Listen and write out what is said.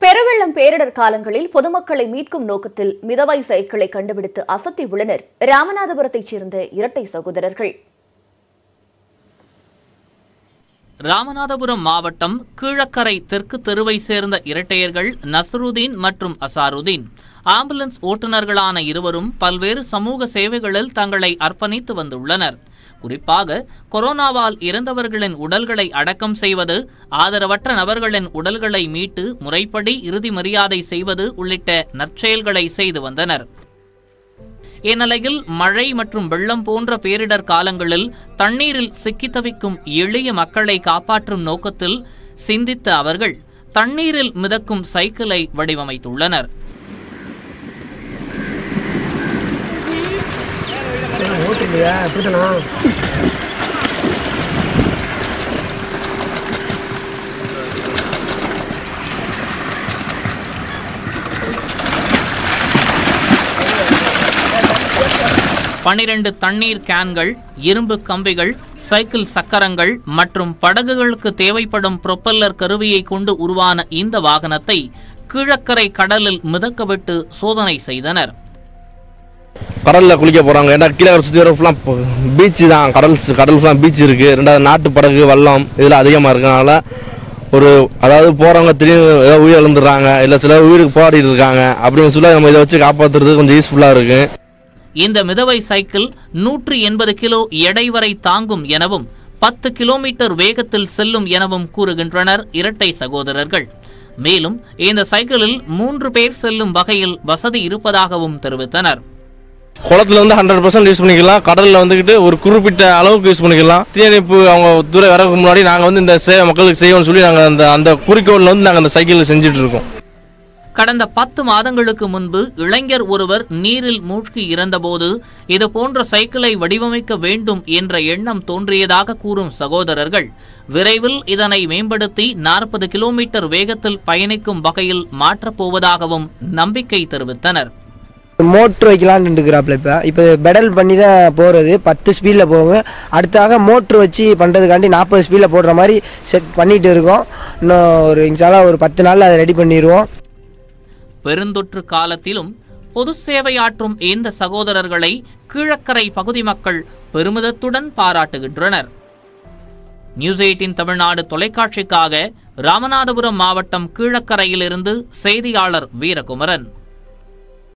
பெருவெள்ளம் பேரிடர் காலங்களில் பொதுமக்களை மீட்கும் நோக்கத்தில் மிதவை சைக்கிளை கண்டுபிடித்து அசத்தி உள்ளனர் ராமநாதபுரத்தைச் சேர்ந்த இரட்டை சகோதரர்கள் ராமநாதபுரம் மாவட்டம் கீழக்கரை தெற்கு தெருவை சேர்ந்த இரட்டையர்கள் நசருதீன் மற்றும் அசாருதீன் ஆம்புலன்ஸ் ஓட்டுநர்களான இருவரும் பல்வேறு சமூக சேவைகளில் தங்களை அர்ப்பணித்து வந்துள்ளனர் குறிப்பாக கொரோனாவால் இறந்தவர்களின் உடல்களை அடக்கம் செய்வது ஆதரவற்ற நபர்களின் உடல்களை மீட்டு முறைப்படி இறுதி மரியாதை செய்வது உள்ளிட்ட நற்செயல்களை செய்து வந்தனர் இந்நிலையில் மழை மற்றும் வெள்ளம் போன்ற பேரிடர் காலங்களில் தண்ணீரில் சிக்கித் தவிக்கும் எளிய மக்களை காப்பாற்றும் நோக்கத்தில் சிந்தித்த அவர்கள் தண்ணீரில் மிதக்கும் சைக்கிளை வடிவமைத்துள்ளனர் ஓட்டுலையா இப்படிதானா பனிரெண்டு தண்ணீர் கேன்கள் இரும்பு கம்பிகள் சைக்கிள் சக்கரங்கள் மற்றும் படகுகளுக்கு தேவைப்படும் புரொப்பல்லர் கருவியை கொண்டு உருவான இந்த வாகனத்தை கீழக்கரை கடலில் மிதக்கவிட்டு சோதனை செய்தனர் கடலில் குளிக்க போகிறாங்க ஏன்னா கீழே சுற்றி வர ஃபுல்லாக பீச்சு தான் கடல் சு- கடல் ஃபுல்லாக பீச் இருக்குது ரெண்டாவது நாட்டு படகு வல்லம் இதெல்லாம் அதிகமாக இருக்கனால ஒரு அதாவது போகிறவங்க திடீர்னு ஏதோ உயிர் இழந்துடுறாங்க இல்லை சில உயிருக்கு போராடிட்டு இருக்காங்க அப்படின்னு சொல்லி நம்ம இதை வச்சு காப்பாற்றுறது கொஞ்சம் யூஸ்ஃபுல்லாக இருக்குது இந்த மிதவை சைக்கிள் நூற்று எண்பது கிலோ எடை வரை தாங்கும் எனவும் பத்து கிலோமீட்டர் வேகத்தில் செல்லும் எனவும் கூறுகின்றனர் இரட்டை சகோதரர்கள் மேலும் இந்த சைக்கிளில் மூன்று பேர் செல்லும் வகையில் வசதி இருப்பதாகவும் தெரிவித்தனர் குளத்துல வந்து ஹண்ட்ரட் பர்சன்ட் யூஸ் பண்ணிக்கலாம் கடலில் வந்துக்கிட்டு ஒரு குறிப்பிட்ட அளவுக்கு யூஸ் பண்ணிக்கலாம் தீயணைப்பு அவங்க துறை வரக்கு முன்னாடி நாங்கள் வந்து இந்த சேவை மக்களுக்கு செய்வோம்னு சொல்லி நாங்கள் அந்த அந்த குறிக்கோளில் வந்து நாங்கள் அந்த சைக்கிளில் செஞ்சுட்டு இருக்கோம் கடந்த பத்து மாதங்களுக்கு முன்பு இளைஞர் ஒருவர் நீரில் மூழ்கி இறந்தபோது இது போன்ற சைக்கிளை வடிவமைக்க வேண்டும் என்ற எண்ணம் தோன்றியதாக கூறும் சகோதரர்கள் விரைவில் இதனை மேம்படுத்தி நாற்பது கிலோமீட்டர் வேகத்தில் பயணிக்கும் வகையில் மாற்றப் போவதாகவும் நம்பிக்கை தெரிவித்தனர் மோட்ரு வைக்கலான்னு இருக்கிறாப்புல இப்போ இப்போ பெடல் பண்ணி தான் போகிறது பத்து ஸ்பீடில் போகும் அடுத்தாக மோட்ரு வச்சு பண்ணுறதுக்காண்டி நாற்பது ஸ்பீடில் போடுற மாதிரி செட் பண்ணிட்டு இருக்கோம் இன்னும் ஒரு இன்ஷால்லா ஒரு பத்து நாளில் அதை ரெடி பண்ணிடுவோம் பெருந்தொற்று காலத்திலும் பொது சேவையாற்றும் இந்த சகோதரர்களை கீழக்கரை பகுதி மக்கள் பெருமிதத்துடன் பாராட்டுகின்றனர் நியூஸ் எயிட்டின் தமிழ்நாடு தொலைக்காட்சிக்காக ராமநாதபுரம் மாவட்டம் கீழக்கரையிலிருந்து செய்தியாளர் வீரகுமரன்